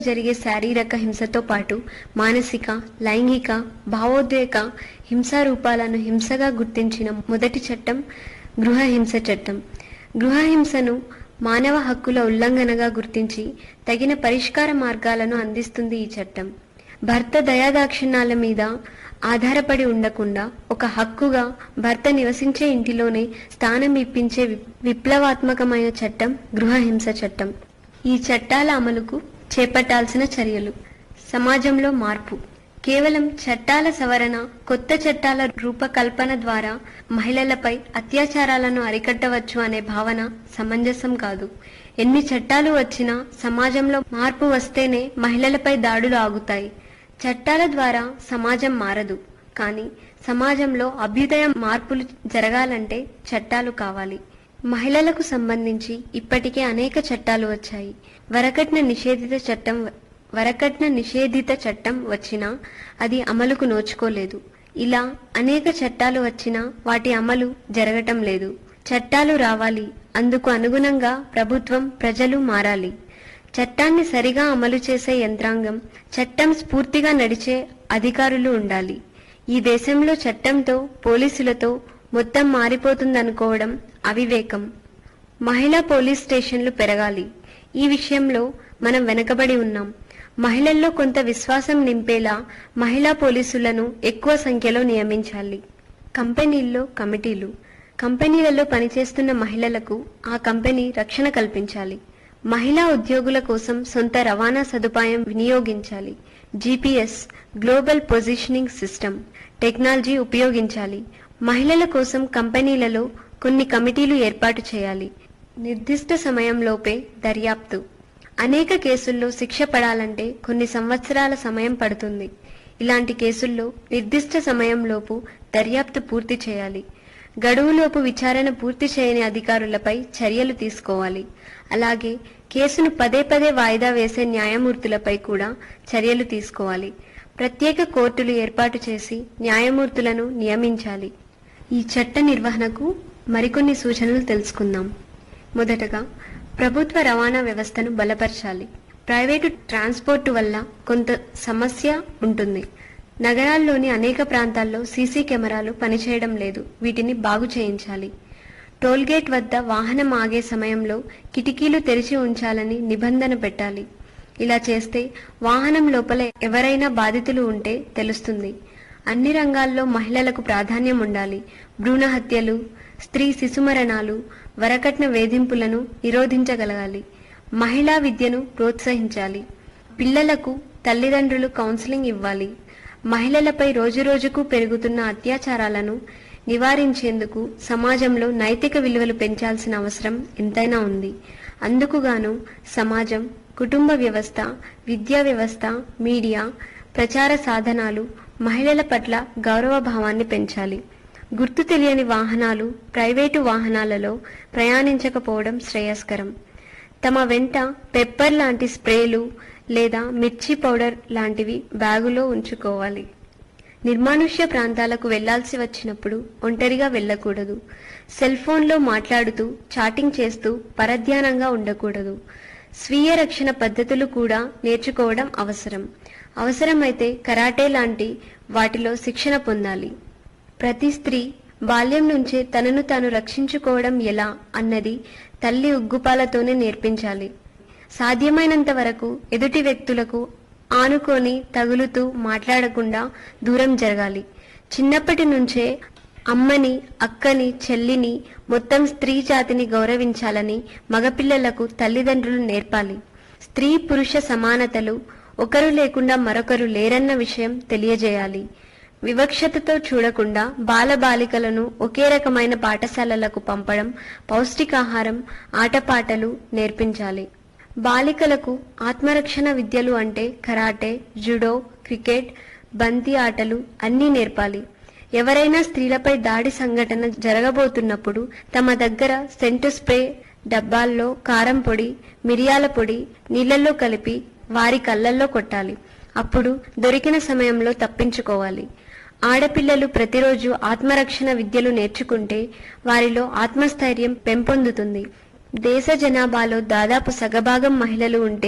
జరిగే శారీరక హింసతో పాటు మానసిక లైంగిక భావోద్వేగ హింసా రూపాలను హింసగా గుర్తించిన మొదటి చట్టం గృహ హింస చట్టం గృహ హింసను మానవ హక్కుల ఉల్లంఘనగా గుర్తించి తగిన పరిష్కార మార్గాలను అందిస్తుంది ఈ చట్టం భర్త దయాదాక్షిణ్యాల మీద ఆధారపడి ఉండకుండా ఒక హక్కుగా భర్త నివసించే ఇంటిలోనే స్థానం ఇప్పించే వి- విప్లవాత్మకమైన చట్టం గృహ హింస చట్టం ఈ చట్టాల అమలుకు చేపట్టాల్సిన చర్యలు సమాజంలో మార్పు కేవలం చట్టాల సవరణ కొత్త చట్టాల రూపకల్పన ద్వారా మహిళలపై అత్యాచారాలను అరికట్టవచ్చు అనే భావన సమంజసం కాదు ఎన్ని చట్టాలు వచ్చినా సమాజంలో మార్పు వస్తేనే మహిళలపై దాడులు ఆగుతాయి చట్టాల ద్వారా సమాజం మారదు కానీ సమాజంలో అభ్యుదయ మార్పులు జరగాలంటే చట్టాలు కావాలి మహిళలకు సంబంధించి ఇప్పటికే అనేక చట్టాలు వచ్చాయి వరకట్న నిషేధిత చట్టం వరకట్న నిషేధిత చట్టం వచ్చినా అది అమలుకు నోచుకోలేదు ఇలా అనేక చట్టాలు వచ్చినా వాటి అమలు జరగటం లేదు చట్టాలు రావాలి అందుకు అనుగుణంగా ప్రభుత్వం ప్రజలు మారాలి చట్టాన్ని సరిగా అమలు చేసే యంత్రాంగం చట్టం స్ఫూర్తిగా నడిచే అధికారులు ఉండాలి ఈ దేశంలో చట్టంతో పోలీసులతో మొత్తం మారిపోతుందనుకోవడం అవివేకం మహిళా పోలీస్ స్టేషన్లు పెరగాలి ఈ విషయంలో మనం వెనకబడి ఉన్నాం మహిళల్లో కొంత విశ్వాసం నింపేలా మహిళా పోలీసులను ఎక్కువ సంఖ్యలో నియమించాలి కంపెనీల్లో కమిటీలు కంపెనీలలో పనిచేస్తున్న మహిళలకు ఆ కంపెనీ రక్షణ కల్పించాలి మహిళా ఉద్యోగుల కోసం సొంత రవాణా సదుపాయం వినియోగించాలి GPS global positioning system technology ఉపయోగించాలి మహిళల కోసం కంపెనీలలో కొన్ని కమిటీలు ఏర్పాటు చేయాలి నిర్దిష్ట సమయంలోపే దర్యాప్తు అనేక కేసుల్లో శిక్ష పడాలంటే కొన్ని సంవత్సరాల సమయం పడుతుంది ఇలాంటి కేసుల్లో నిర్దిష్ట సమయంలోపు దర్యాప్తు పూర్తి చేయాలి గడువులోపు విచారణ పూర్తి చేయని అధికారులపై చర్యలు తీసుకోవాలి అలాగే కేసును పదే పదే వాయిదా వేసే న్యాయమూర్తులపై కూడా చర్యలు తీసుకోవాలి ప్రత్యేక కోర్టులు ఏర్పాటు చేసి న్యాయమూర్తులను నియమించాలి ఈ చట్ట నిర్వహణకు మరికొన్ని సూచనలు తెలుసుకుందాం మొదటగా ప్రభుత్వ రవాణా వ్యవస్థను బలపరచాలి ప్రైవేటు ట్రాన్స్పోర్ట్ వల్ల కొంత సమస్య ఉంటుంది నగరాల్లోని అనేక ప్రాంతాల్లో సీసీ కెమెరాలు పనిచేయడం లేదు వీటిని బాగు చేయించాలి టోల్గేట్ వద్ద వాహనం ఆగే సమయంలో కిటికీలు తెరిచి ఉంచాలని నిబంధన పెట్టాలి ఇలా చేస్తే వాహనం లోపల ఎవరైనా బాధితులు ఉంటే తెలుస్తుంది అన్ని రంగాల్లో మహిళలకు ప్రాధాన్యం ఉండాలి భ్రూణ హత్యలు స్త్రీ శిశుమరణాలు వరకట్న వేధింపులను నిరోధించగలగాలి మహిళా విద్యను ప్రోత్సహించాలి పిల్లలకు తల్లిదండ్రులు కౌన్సిలింగ్ ఇవ్వాలి మహిళలపై రోజురోజుకు పెరుగుతున్న అత్యాచారాలను నివారించేందుకు సమాజంలో నైతిక విలువలు పెంచాల్సిన అవసరం ఎంతైనా ఉంది అందుకుగాను సమాజం కుటుంబ వ్యవస్థ విద్యా వ్యవస్థ మీడియా ప్రచార సాధనాలు మహిళల పట్ల గౌరవ భావాన్ని పెంచాలి గుర్తు తెలియని వాహనాలు ప్రైవేటు వాహనాలలో ప్రయాణించకపోవడం శ్రేయస్కరం తమ వెంట పెప్పర్ లాంటి స్ప్రేలు లేదా మిర్చి పౌడర్ లాంటివి బ్యాగులో ఉంచుకోవాలి నిర్మానుష్య ప్రాంతాలకు వెళ్లాల్సి వచ్చినప్పుడు ఒంటరిగా వెళ్ళకూడదు సెల్ ఫోన్లో మాట్లాడుతూ చాటింగ్ చేస్తూ పరధ్యానంగా ఉండకూడదు స్వీయ రక్షణ పద్ధతులు కూడా నేర్చుకోవడం అవసరం అవసరమైతే కరాటే లాంటి వాటిలో శిక్షణ పొందాలి ప్రతి స్త్రీ బాల్యం నుంచే తనను తాను రక్షించుకోవడం ఎలా అన్నది తల్లి ఉగ్గుపాలతోనే నేర్పించాలి సాధ్యమైనంత వరకు ఎదుటి వ్యక్తులకు ఆనుకొని తగులుతూ మాట్లాడకుండా దూరం జరగాలి చిన్నప్పటి నుంచే అమ్మని అక్కని చెల్లిని మొత్తం స్త్రీ జాతిని గౌరవించాలని మగపిల్లలకు తల్లిదండ్రులు నేర్పాలి స్త్రీ పురుష సమానతలు ఒకరు లేకుండా మరొకరు లేరన్న విషయం తెలియజేయాలి వివక్షతతో చూడకుండా బాలబాలికలను ఒకే రకమైన పాఠశాలలకు పంపడం పౌష్టికాహారం ఆటపాటలు నేర్పించాలి బాలికలకు ఆత్మరక్షణ విద్యలు అంటే కరాటే జుడో క్రికెట్ బంతి ఆటలు అన్నీ నేర్పాలి ఎవరైనా స్త్రీలపై దాడి సంఘటన జరగబోతున్నప్పుడు తమ దగ్గర సెంటు స్ప్రే డబ్బాల్లో కారం పొడి మిరియాల పొడి నీళ్లలో కలిపి వారి కళ్ళల్లో కొట్టాలి అప్పుడు దొరికిన సమయంలో తప్పించుకోవాలి ఆడపిల్లలు ప్రతిరోజు ఆత్మరక్షణ విద్యలు నేర్చుకుంటే వారిలో ఆత్మస్థైర్యం పెంపొందుతుంది దేశ జనాభాలో దాదాపు సగభాగం మహిళలు ఉంటే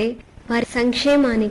వారి సంక్షేమానికి